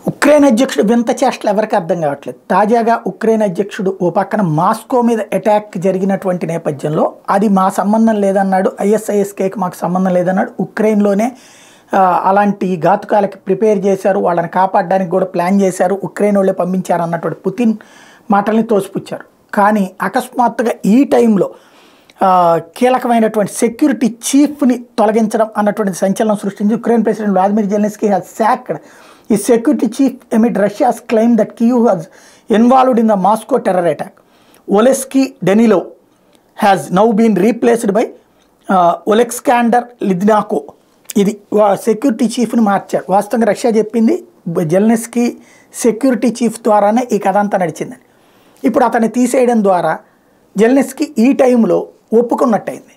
Ukraine అధ్యక్షుడు వింత చేష్టలు ఎవరికి అర్థం కావట్లేదు తాజాగా ఉక్రెయిన్ అధ్యక్షుడు ఓ పక్కన మాస్కో మీద అటాక్ జరిగినటువంటి నేపథ్యంలో అది మా సంబంధం లేదన్నాడు ఐఎస్ఐఎస్కేకి మాకు సంబంధం లేదన్నాడు ఉక్రెయిన్లోనే ఆ, అలాంటి ఘాతుకాలకి ప్రిపేర్ చేశారు వాళ్ళని కాపాడడానికి కూడా ప్లాన్ చేశారు ఉక్రెయిన్ వాళ్ళే పంపించారు అన్నటువంటి పుతిన్ మాటల్ని తోసిపుచ్చారు కానీ అకస్మాత్తుగా ఈ టైంలో ఆ, కీలకమైనటువంటి సెక్యూరిటీ చీఫ్ని తొలగించడం అన్నటువంటి సంచలనం సృష్టించి Ukraine president Vladimir Zelensky has sacked ఈ security chief amid Russia's claim that Kyiv has involved in the Moscow terror attack ఒలెస్కీ Danilov has now been replaced by Oleksandr Lytvynenko ఇది సెక్యూరిటీ చీఫ్ని మార్చారు వాస్తవంగా రష్యా చెప్పింది జెల్నెస్కి సెక్యూరిటీ చీఫ్ ద్వారానే ఈ కథ అంతా నడిచిందని ఇప్పుడు అతన్ని తీసేయడం ద్వారా జెల్నెస్కి ఈ టైంలో ఒప్పుకున్నట్టయింది